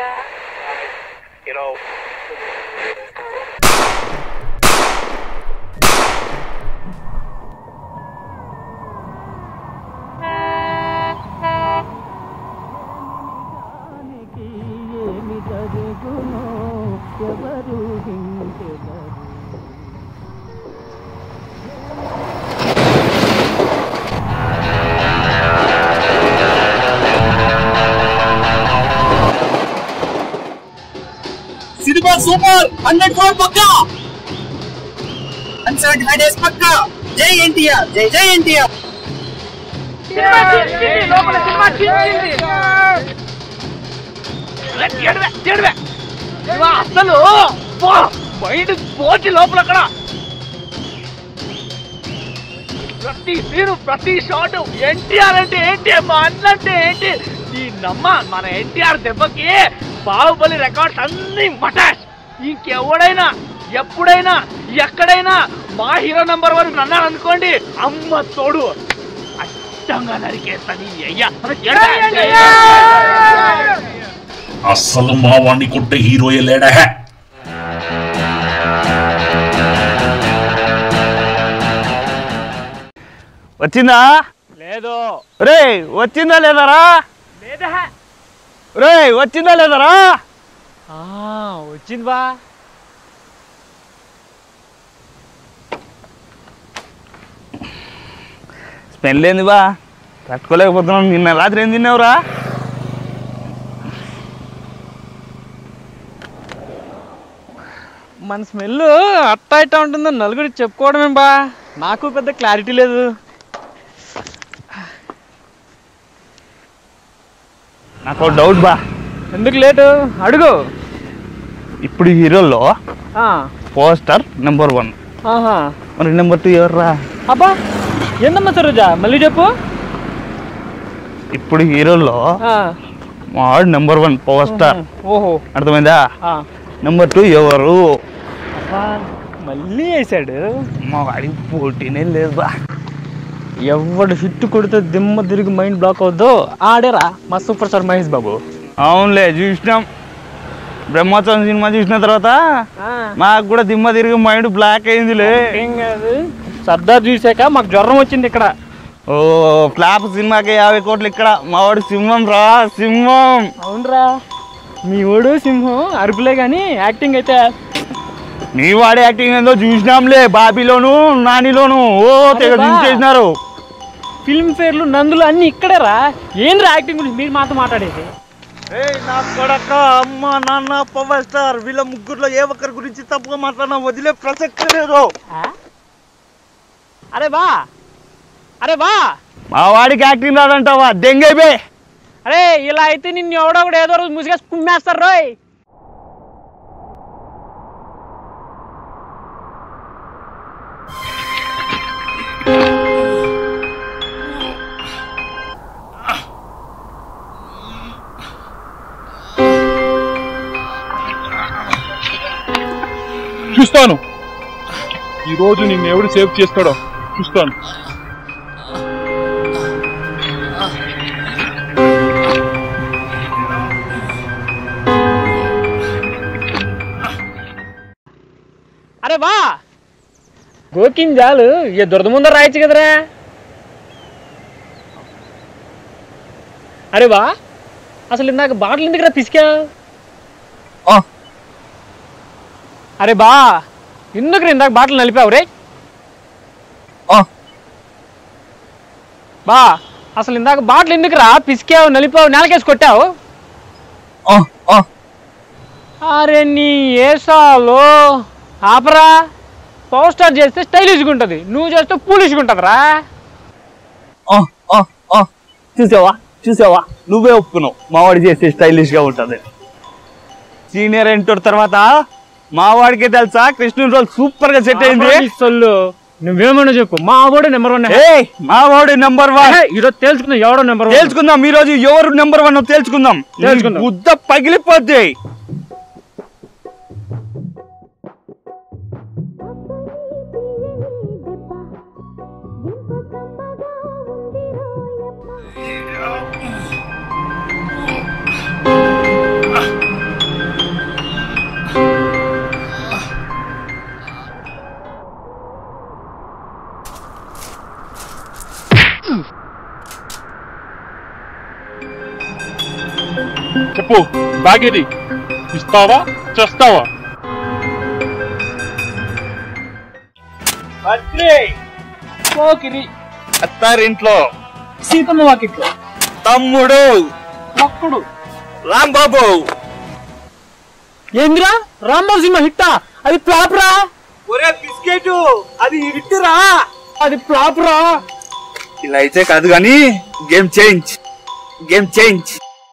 You know, దానికి ఏమి జరుగునో ఎవరు హింసెదరు సినిమా సూపర్ హండ్రెడ్ క్రోర్ పక్కా అన్సర్డ్ హైడేస్ పక్కా జై ఎన్టీఆర్ జై జై ఎన్టీఆర్ అసలు బయట పోచి లోపల అక్కడ ప్రతి సీను ప్రతి షాట్ ఎన్టీఆర్ అంటే ఏంటి మా అన్న అంటే ఏంటి ఈ నమ్మ మన ఎన్టీఆర్ దెబ్బకి బాహుబలి రికార్డ్స్ అన్ని మటాష్ ఇంకెవడైనా ఎప్పుడైనా ఎక్కడైనా మా హీరో నంబర్ వన్ అన్నారు అనుకోండి అమ్మ తోడు అచ్చంగా నరికేస్తుంది అయ్యా అస్సలు మా వాణ్ణి కొట్టే హీరోయే లేడా వచ్చిందా లేదు రే వచ్చిందా లేదరా లేదా రే వచ్చిందా లేదరా వచ్చింది బా స్మెల్ ఏంది బా తట్టుకోలేకపోతున్నాం నిన్న రాత్రి ఏం తిన్నావురా మన స్మెల్ అట్టా ఇట్టా ఉంటుందని నలుగురికి చెప్పుకోవడమే బా నాకు పెద్ద క్లారిటీ లేదు నాకు డౌట్ బా ఎందుకు లేటు అడుగు ఇప్పుడు హీరోల్లో పోస్టర్ నెంబర్ వన్ ఆహా మరి నెంబర్ టూ ఎవర్రా అబ్బా ఏందమ్మా సరోజా మళ్ళీ చెప్పు ఇప్పుడు హీరోల్లో మా వాడు నెంబర్ వన్ పవర్ స్టార్ ఓహో అర్థమైందా నెంబర్ టూ ఎవరు మళ్ళీ వేసాడు మా వాడికి పోటీనే లేదు బా ఎవడు హిట్ కొడితే దిమ్మ తిరిగి మైండ్ బ్లాక్ అవుద్దో ఆడేరా మా సూపర్ స్టార్ మహేష్ బాబు అవునులే చూసినాం బ్రహ్మోత్సవం సినిమా చూసిన తర్వాత మాకు కూడా దిమ్మ తిరిగి మైండ్ బ్లాక్ అయిందిలే ఏం కాదు సర్దార్ చూసాక మాకు జ్వరం వచ్చింది ఇక్కడ ఓ ఫ్లాప్ సినిమాకి యాభై కోట్లు ఇక్కడ మా వాడు సింహం రా సింహం అవునరా మీ ఓడు సింహం అరుపులే కానీ యాక్టింగ్ అయితే నీ వాడి యాక్టింగ్ ఏందో చూసినాంలే బాబీలోను నానిలోను ఓ తెగ అరే బా. చూసేసినారు ఫిల్మ్ ఫేర్లు నందులు అన్ని ఇక్కడేరా ఏంద్రా యాక్టింగ్ గురించి మీరు మాతో మాట్లాడేది నా కొడక అమ్మ నాన్న పవర్ స్టార్ వీళ్ళ ముగ్గురులో ఏ ఒక్కరి గురించి తప్పుగా మాట్లాడినా వదిలే ప్రసక్తి లేదు అరే బా అరే బా మా వాడికి యాక్టింగ్ రాదంటావా దెంగైపే అరే ఇలా అయితే నిన్ను ఎవడో ఒకడు ఏదో రోజు ముసిగా కుమ్మేస్తారు రోయ్ చూస్తాను ఈ రోజు నిన్ను ఎవడు సేవ్ చేస్తాడో చూస్తాను అరే బా గోకింజాలు ఇక దురద ముందర రాయొచ్చు కదరా అరే బా అసలు ఇందాక బాటలు ఎందుకురా పిసికా అరే బా ఎందుకు ఇందాక బాటలు నలిపావు రే బా అసలు ఇందాక బాటలు ఎందుకురా పిసికావు నలిపావు నేలకేసి కొట్టావు అరే నీ ఏసాలో ఆపరా పవర్ స్టార్ చేస్తే స్టైలిష్గా ఉంటుంది నువ్వు చేస్తే పూలిష్గా ఉంటుందిరా చూసావా చూసావా నువ్వే ఒప్పుకున్నావు మావాడి చేస్తే స్టైలిష్ గా ఉంటది సీనియర్ ఎంటర్ తర్వాత మావాడికి తెలుసా కృష్ణుని రోల్ సూపర్ గా సెట్ అయింది సొల్లు నువ్వేమన్నా చెప్పు మా వాడు నెంబర్ వన్ ఏ మావాడు నెంబర్ వన్ ఈరోజు తెలుసుకుందాం ఎవడో నెంబర్ వన్ తేల్చుకుందాం ఈ రోజు ఎవరు నెంబర్ వన్ తేల్చుకుందాం తేల్చుకుందాం. నీ గుద్ద పగిలిపోద్ది చెప్పు బ్యాగ్ ఏది ఇస్తావా చేస్తావా పోకిరి అత్తారింట్లో సీతమ్మ వాకిట్లో తమ్ముడు ఒక్కడు రాంబాబు ఏందిరా రాంబాబు సినిమా హిట్టా అది ఫ్లాప్ రా ఒరే బిస్కెట్ అది ఇట్టురా అది ఫ్లాప్ రా ఇలా అయితే కాదు కానీ గేమ్ చేంజ్ గేమ్ చేంజ్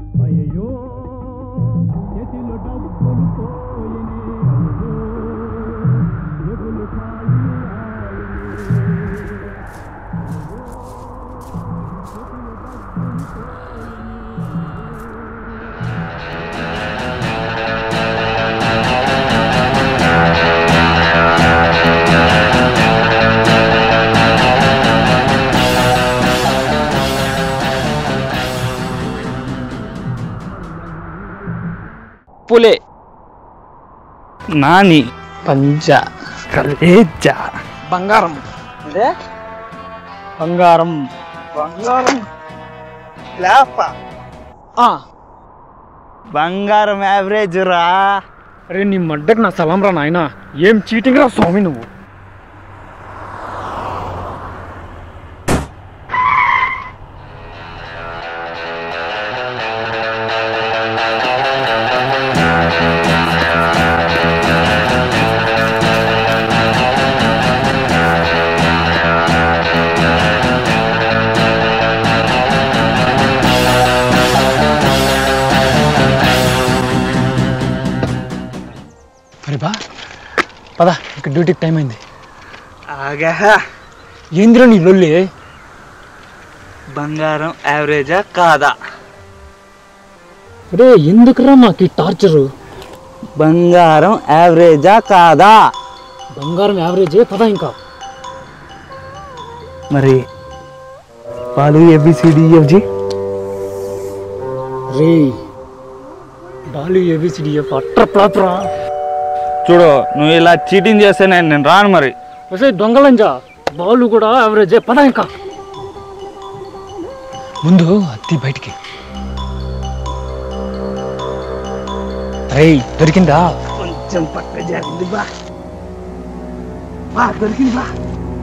పులే నాని పంజ కలేజా బంగారం అదే బంగారం బంగారం లేప ఆ, బంగారం యావరేజ్ రా అరే నీ మడ్డకి నా సలాం రా నాయన ఏం చీటింగ్ రా స్వామి నువ్వు అరే బా పద ఇక డ్యూటీకి టైం అయింది ఆగా ఏందిరా నీ లొల్లి బంగారం యావరేజా కాదా అరే ఎందుకురా మాకు ఈ టార్చరు బంగారం యావరేజా కాదా బంగారం యావరేజ్ పద ఇంకా మరి పాలు ఏబిసిడి ఎఫ్జి రే బాలు ఏబిసిడిఎఫ్ అట్ర ప్రాపరా చూడు నువ్వు ఇలా చీటింగ్ చేస్తే నేను నేను రాను మరి వసే దొంగలంజా బాలు కూడా యావరేజ్ పద ఇంకా ముందు అత్తి బయటికి రే దొరికిందా కొంచెం పక్క జరిగింది బా బా దొరికింది బా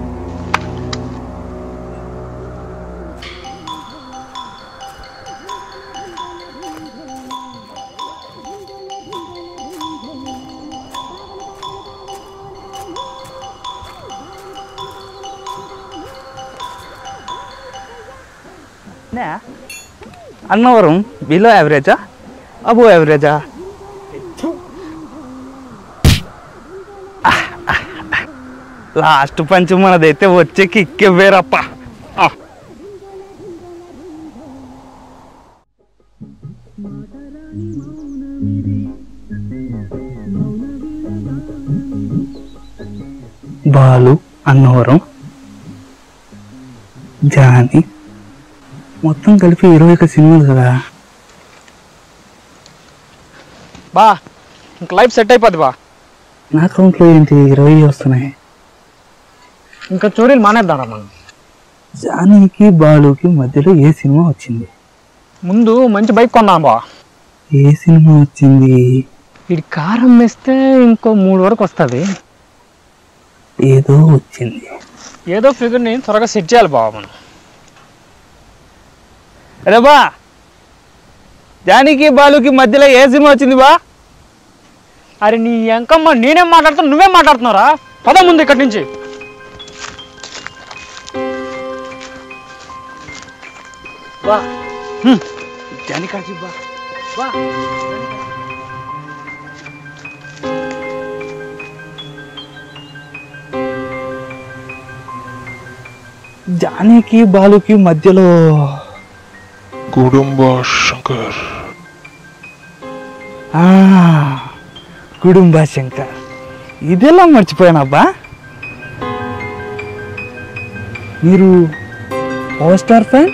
అన్నవరం బిలో యావరేజా అబో యావరేజా లాస్ట్ పంచ్ మనదైతే వచ్చే కిక్కే వేరప్ప బాలు అన్నవరం జాని మొత్తం కలిపి ఇరవై ఒక సినిమాలు కదా బా ఇంక లైఫ్ సెట్ అయిపోద్ది బా నా అకౌంట్లో ఏంటి ఇరవై వస్తున్నాయి ఇంకా చోరీలు మానేద్దాం మనం జానీకి బాలుకి మధ్యలో ఏ సినిమా వచ్చింది ముందు మంచి బైక్ కొందాం బా ఏ సినిమా వచ్చింది ఇది కారం వేస్తే ఇంకో మూడు వరకు వస్తుంది ఏదో వచ్చింది ఏదో ఫిగర్ని త్వరగా సెట్ చేయాలి బావ మనం అరే బా జానీకి బాలుకి మధ్యలో ఏ సినిమా వచ్చింది బా అరే నీ ఎంకమ్మ నేనేం మాట్లాడుతున్నా నువ్వేం మాట్లాడుతున్నారా పద ముందు ఇక్కడి నుంచి బా జానీ కాచి బా బా జానీకి బాలుకి మధ్యలో కుటుంబ శంకర్ ఆ, కుటుంబ శంకర్ ఇదెలా మర్చిపోయానబ్బా మీరు పవర్ స్టార్ ఫ్యాన్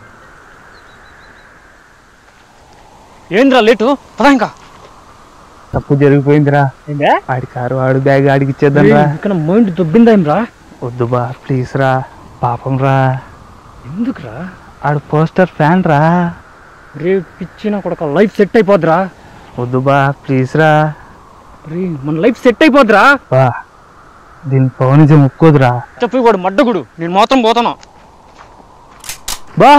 ఏంద్రా లేటు పద ఇంకా తప్పు జరిగిపోయిందిరా ఏందే ఆడి కారు ఆడు బ్యాగ్ ఆడికి ఇచ్చేద్దాం రా ఇక్కడ మైండ్ దుబ్బిందేం రా వద్దు బా ప్లీజ్ రా పాపం రా ఎందుకురా ఆడు పోస్టర్ ఫ్యాన్ రా రే పిచ్చిన కొడక లైఫ్ సెట్ అయిపోద్దిరా వద్దు బా ప్లీజ్ రా రే మన లైఫ్ సెట్ అయిపోద్దిరా బా దీని పవనిజం ఒక్కోదురా చెప్పి వాడు మడ్డగుడు నేను మాత్రం పోతాను బా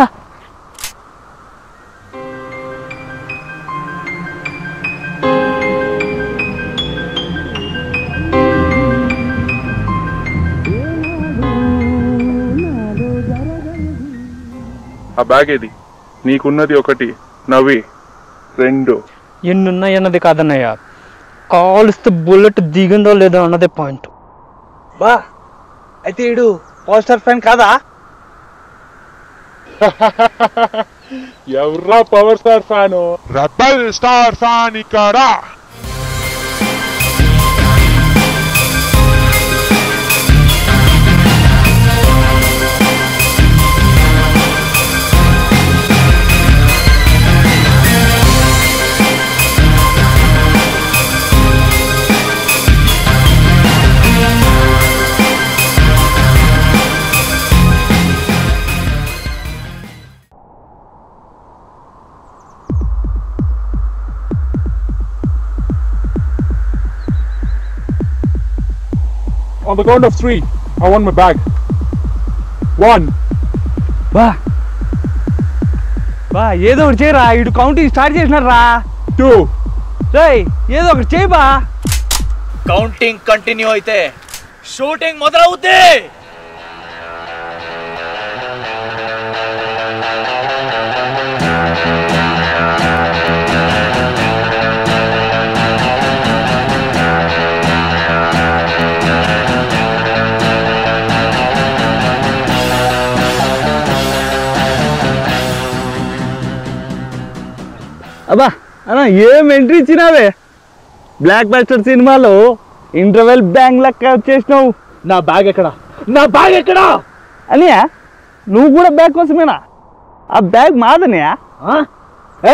ఆ బ్యాగ్ ఏది నీకున్నది ఒకటి నవ్వి రెండు ఎన్నున్నాయన్నది కాదన్నయ్య కాలుస్తే బుల్లెట్ దిగిందో లేదో అన్నదే పాయింట్ బా అయితే ఇడు పోస్టర్ ఫ్యాన్ కాదా ఎవర్రా power star fan rebel star fan ఇక్కడ On the count of three, I want my bag. One, బా బా ఏదో ఒకటి చేయరా ఇటు కౌంటింగ్ స్టార్ట్ చేసినారు రా two, రేయ్ ఏదో ఒకటి చేయి బా కౌంటింగ్ కంటిన్యూ అయితే షూటింగ్ మొదలవుద్ది అబ్బా అన్న ఏం ఎంట్రీ ఇచ్చినావే బ్లాక్ బస్టర్ సినిమాలో ఇంటర్వెల్ బ్యాంగ్ లెక్క వచ్చేసినావు నా బ్యాగ్ ఎక్కడ నా బ్యాగ్ ఎక్కడ అనియా నువ్వు కూడా బ్యాగ్ కోసమేనా ఆ బ్యాగ్ మాదనియా ఏ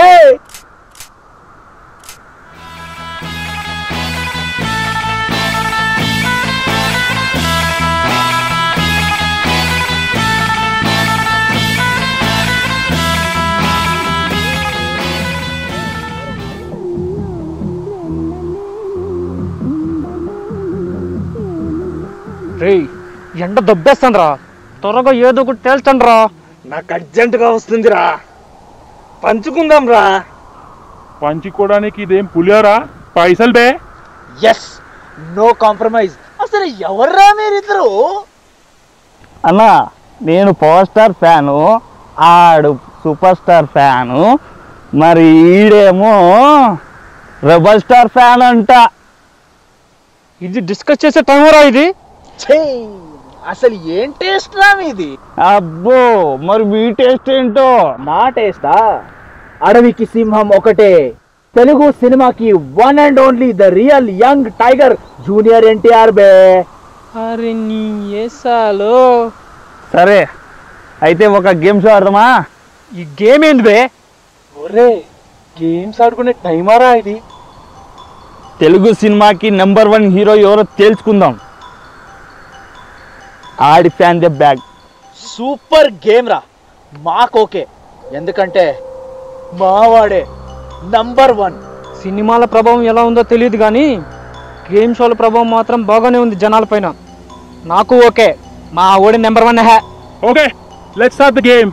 రేయ్ ఎండ దొబ్బేస్తాను రా త్వరగా ఏదో ఒకటి తేల్చండి రా నాకు అర్జెంటుగా వస్తుందిరా పంచుకుందాం రా పంచుకోవడానికి ఇదేం పులియారా పైసలు బే ఎస్ నో కాంప్రమైజ్ అసలు ఎవర్రా మీరిద్దరు అన్నా నేను పవర్ స్టార్ ఫ్యాను ఆడు సూపర్ స్టార్ ఫ్యాను మరి ఈడేమో రెబల్ స్టార్ ఫ్యాన్ అంట ఇది డిస్కస్ చేసే టైం రా ఇది ఛీ, అసలు ఏం టేస్ట్ రా మీది అబ్బో మరి మీ టేస్ట్ ఏంటో నా టేస్టా అడవికి సింహం ఒకటే తెలుగు సినిమాకి one and only the real young tiger junior NTR బే అరే నీ ఏసాలో సరే అయితే ఒక గేమ్ షో ఆడదామా ఈ గేమ్ ఏంది బే ఒరే గేమ్స్ ఆడుకునే టైమారా ఇది తెలుగు సినిమాకి నెంబర్ వన్ హీరో ఎవరో తేల్చుకుందాం ఆడి fan the bag super game రా మాకు ఓకే ఎందుకంటే మావాడే నంబర్ వన్ సినిమాల ప్రభావం ఎలా ఉందో తెలియదు కానీ గేమ్ షోల ప్రభావం మాత్రం బాగానే ఉంది జనాల పైన నాకు ఓకే మా ఓడి number one hey okay let's start the game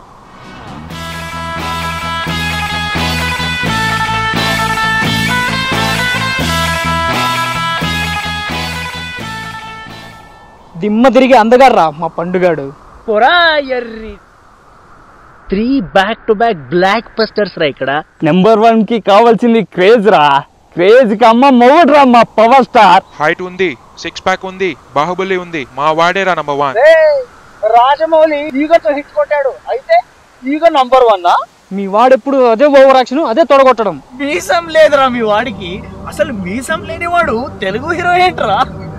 దిమ్మ తిరిగి అందగాడ్రా మా పండుగాడు పొరా ఎర్రి three back to back blockbusters రా ఇక్కడ నెంబర్ వన్ కి కావాల్సింది క్రేజ్ రా క్రేజ్ కి అమ్మ మొగడు రా మా పవర్ స్టార్ హైట్ ఉంది సిక్స్ ప్యాక్ ఉంది బాహుబలి ఉంది మా వాడేరా నంబర్ వన్ రాజమౌళి ఈగతో హిట్ కొట్టాడు అయితే ఈగ నంబర్ వన్ మీ వాడెప్పుడు అదే ఓవర్ యాక్షన్ అదే తొడగొట్టడం మీసం లేదురా మీ వాడికి అసలు మీసం లేనివాడు తెలుగు హీరో ఏంట్రా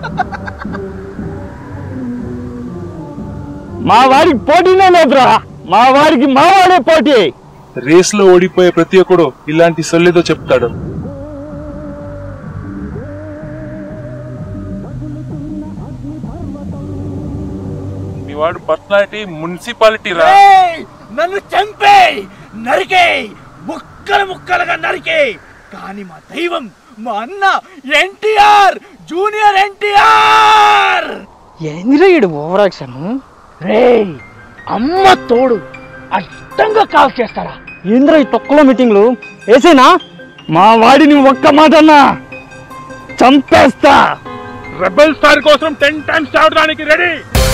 మా వాడికి పోటీనే లేదురా మా వాడికి మా వాడే పోటీ రేస్ లో ఓడిపోయే ప్రతి ఒక్కడు ఇలాంటి సొల్లేదో చెప్తాడు మీ వాడు పర్సనాలిటీ మున్సిపాలిటీ రా నన్ను చంపేయ్ నరికేయ్ ముక్కలు ముక్కలుగా నరికేయ్ కానీ మా దైవం మా అన్న ఎన్టీఆర్ జూనియర్ ఎన్టీఆర్ ఏందిరా ఈడు ఓవర్ యాక్షన్ రేయ్ అమ్మ తోడు అడ్డంగా కాల్ చేస్తారా ఏంద్రా ఈ తొక్కలో మీటింగ్లు వేసేనా మా వాడిని ఒక్క మాట అన్నా చంపేస్తా రెబల్ స్టార్ కోసం టెన్ టైమ్స్ చావడానికి రెడీ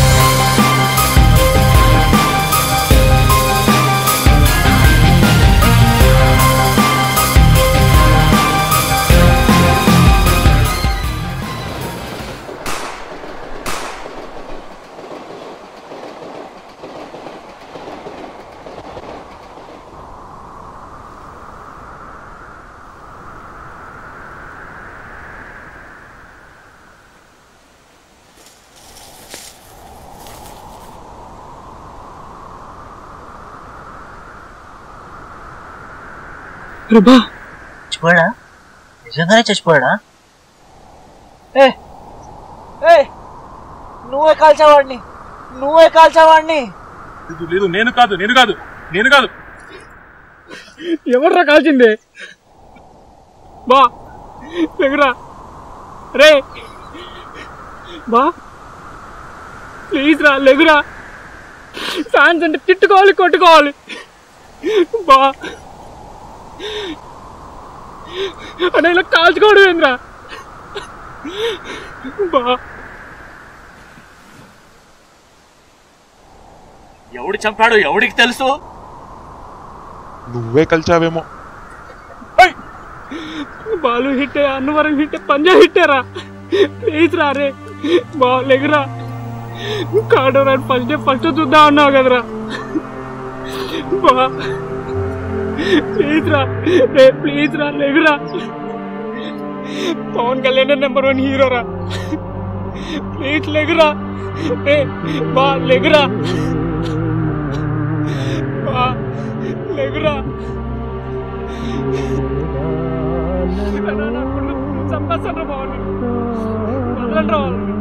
చచ్చిపోయాడా నిజంగానే చచ్చిపోయాడా నువ్వే కాల్చావాడిని నువ్వే కాల్చావాడిని లేదు లేదు నేను కాదు నేను కాదు నేను కాదు ఎవర్రా కాల్చింది బా లేకురా రే బా ప్లీజ్ రా లేకురా ఫ్యాన్స్ అంటే తిట్టుకోవాలి కొట్టుకోవాలి బా అనే ఇలా కాల్చుకోవడం ఏంద్రా బా ఎవడు చంపాడు ఎవడికి తెలుసు నువ్వే కలిచావేమో బాలు హిట్టే అన్నవరం హిట్టే పంజా హిట్టేరా ప్లీజ్ రా రే బా లేకురా కాడో రాని ఫస్ట్ డే ఫస్ట్ చూద్దాం అన్నావు కదరా బా ప్లీజ్ రా రే ప్లీజ్ రా లేకురా Pawan Kalyan number one hero రా ప్లీజ్ లేకురా రే బా లేకురా బా లేకురా చంపేస్తాను బాగుంది వదలండి రా వాళ్ళని.